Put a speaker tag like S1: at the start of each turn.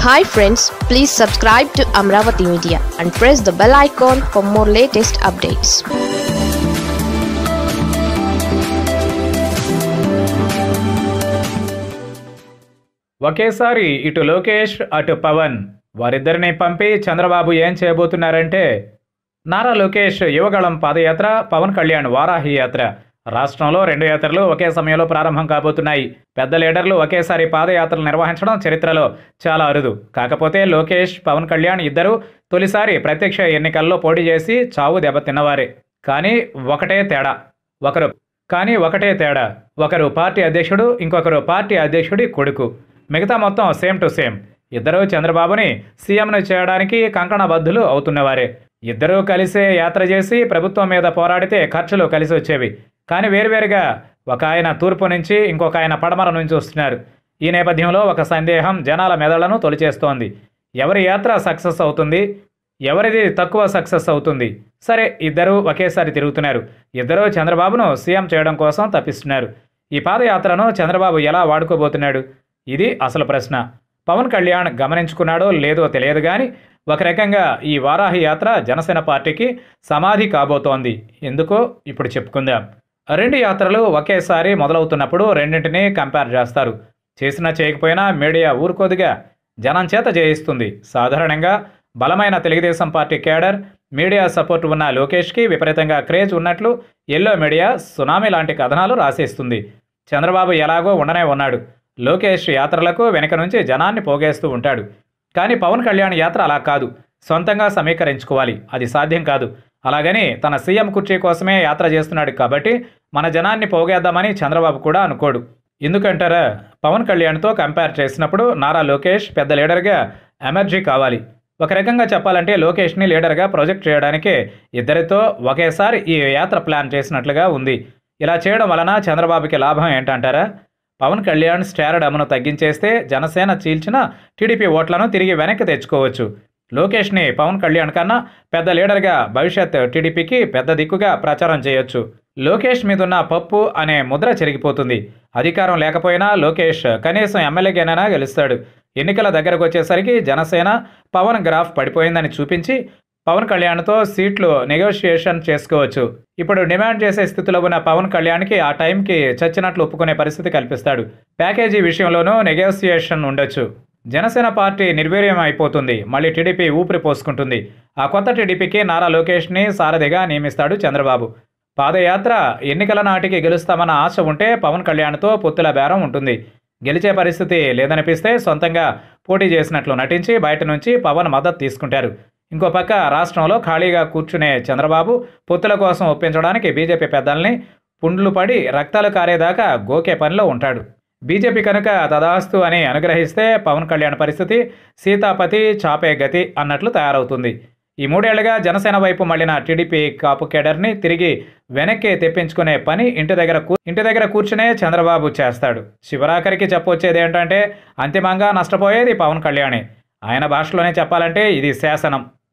S1: hi friends please subscribe to Amaravati media and press the bell icon for more latest updates
S2: ఒకేసారి ఇటు లోకేష్ అటు పవన్ వారిద్దరిని పంపి చంద్రబాబు ఏం చేయబోతున్నారంటే నారా లోకేష్ యువగళం పాదయాత్ర పవన్ కళ్యాణ్ వారాహి యాత్ర రాష్ట్రంలో రెండు యాత్రలు ఒకే సమయంలో ప్రారంభం కాబోతున్నాయి పెద్ద లీడర్లు ఒకేసారి పాదయాత్రలు నిర్వహించడం చరిత్రలో చాలా అరుదు కాకపోతే లోకేష్ పవన్ కళ్యాణ్ ఇద్దరు తొలిసారి ప్రత్యక్ష ఎన్నికల్లో పోటీ చేసి చావు దెబ్బతిన్నవారే కానీ ఒకటే తేడా ఒకరు కానీ ఒకటే తేడా ఒకరు పార్టీ అధ్యక్షుడు ఇంకొకరు పార్టీ అధ్యక్షుడి కొడుకు మిగతా మొత్తం సేమ్ టు సేమ్ ఇద్దరూ చంద్రబాబుని సీఎంను చేయడానికి కంకణబద్ధులు అవుతున్నవారే ఇద్దరూ కలిసే యాత్ర చేసి ప్రభుత్వం మీద పోరాడితే ఖర్చులు కలిసి వచ్చేవి కానీ వేరువేరుగా ఒక ఆయన తూర్పు నుంచి ఇంకొక ఆయన పడమర నుంచి వస్తున్నారు ఈ నేపథ్యంలో ఒక సందేహం జనాల మెదళ్లను తొలిచేస్తోంది ఎవరి యాత్ర సక్సెస్ అవుతుంది ఎవరిది తక్కువ సక్సెస్ అవుతుంది సరే ఇద్దరూ ఒకేసారి తిరుగుతున్నారు ఇద్దరూ చంద్రబాబును సీఎం చేయడం కోసం తప్పిస్తున్నారు ఈ పాదయాత్రను చంద్రబాబు ఎలా వాడుకోబోతున్నాడు ఇది అసలు ప్రశ్న పవన్ కళ్యాణ్ గమనించుకున్నాడో లేదో తెలియదు కానీ ఒక రకంగా ఈ వారాహి యాత్ర జనసేన పార్టీకి సమాధి కాబోతోంది ఎందుకో ఇప్పుడు చెప్పుకుందాం రెండు యాత్రలు ఒకేసారి మొదలవుతున్నప్పుడు రెండింటినీ కంపేర్ చేస్తారు చేసినా చేయకపోయినా మీడియా ఊరుకోదుగా జనం చేత చేయిస్తుంది సాధారణంగా బలమైన Telugudesam party cadre media support ఉన్న లోకేష్కి విపరీతంగా క్రేజ్ ఉన్నట్లు ఎల్లో మీడియా సునామీ లాంటి కథనాలు రాసేస్తుంది చంద్రబాబు ఎలాగో ఉండనే ఉన్నాడు లోకేష్ యాత్రలకు వెనక నుంచి జనాన్ని పోగేస్తూ ఉంటాడు కానీ పవన్ కళ్యాణ్ యాత్ర అలా కాదు సొంతంగా సమీకరించుకోవాలి అది సాధ్యం కాదు అలాగని తన సీఎం కుర్చీ కోసమే యాత్ర చేస్తున్నాడు కాబట్టి మన జనాన్ని పోగేద్దామని చంద్రబాబు కూడా అనుకోడు ఎందుకంటారా పవన్ కళ్యాణ్తో కంపేర్ చేసినప్పుడు నారా లోకేష్ పెద్ద లీడర్గా ఎమర్జీ కావాలి ఒక రకంగా చెప్పాలంటే లోకేష్ని లీడర్గా ప్రొజెక్ట్ చేయడానికే ఇద్దరితో ఒకేసారి ఈ యాత్ర ప్లాన్ చేసినట్లుగా ఉంది ఇలా చేయడం వలన చంద్రబాబుకి లాభం ఏంటంటారా పవన్ కళ్యాణ్ స్టారడమ్ను తగ్గించేస్తే జనసేన చీల్చిన టీడీపీ ఓట్లను తిరిగి వెనక్కి తెచ్చుకోవచ్చు లోకేష్ని పవన్ కళ్యాణ్ కన్నా పెద్ద లీడర్గా భవిష్యత్ టీడీపీకి పెద్ద దిక్కుగా ప్రచారం చేయొచ్చు లోకేష్ మీదున్న పప్పు అనే ముద్ర చెరిగిపోతుంది అధికారం లేకపోయినా లోకేష్ కనీసం ఎమ్మెల్యేగానైనా గెలుస్తాడు ఎన్నికల దగ్గరకు వచ్చేసరికి జనసేన పవన్ గ్రాఫ్ పడిపోయిందని చూపించి పవన్ కళ్యాణ్తో సీట్లు నెగోషియేషన్ చేసుకోవచ్చు ఇప్పుడు డిమాండ్ చేసే స్థితిలో ఉన్న పవన్ కళ్యాణ్కి ఆ టైంకి చచ్చినట్లు ఒప్పుకునే పరిస్థితి కల్పిస్తాడు ప్యాకేజీ విషయంలోనూ నెగోషియేషన్ ఉండొచ్చు జనసేన పార్టీ నిర్వీర్యం అయిపోతుంది మళ్ళీ టీడీపీ ఊపిరి పోసుకుంటుంది ఆ కొత్త టీడీపీకి నారా లోకేష్ని సారథిగా నియమిస్తాడు చంద్రబాబు పాదయాత్ర ఎన్నికల నాటికి గెలుస్తామన్న ఆశ ఉంటే పవన్ కళ్యాణ్తో పొత్తుల బేరం ఉంటుంది గెలిచే పరిస్థితి లేదనిపిస్తే సొంతంగా పోటీ చేసినట్లు నటించి బయట నుంచి పవన్ మద్దతు తీసుకుంటారు ఇంకో పక్క రాష్ట్రంలో ఖాళీగా కూర్చునే చంద్రబాబు పొత్తుల కోసం ఒప్పించడానికి బీజేపీ పెద్దల్ని పుండ్లు పడి రక్తాలు కారేదాకా గోకే పనిలో ఉంటాడు బీజేపీ కనుక తదాస్తు అని అనుగ్రహిస్తే పవన్ కళ్యాణ్ పరిస్థితి సీతాపతి చాపే గతి అన్నట్లు తయారవుతుంది ఈ మూడేళ్లుగా జనసేన వైపు మళ్ళిన టీడీపీ కాపు కేడర్ని తిరిగి వెనక్కి తెప్పించుకునే పని ఇంటి దగ్గర కూ ఇంటి దగ్గర కూర్చునే చంద్రబాబు చేస్తాడు శివరాఖరికి చెప్పొచ్చేది ఏంటంటే అంతిమంగా నష్టపోయేది పవన్ కళ్యాణే ఆయన భాషలోనే చెప్పాలంటే ఇది శాసనం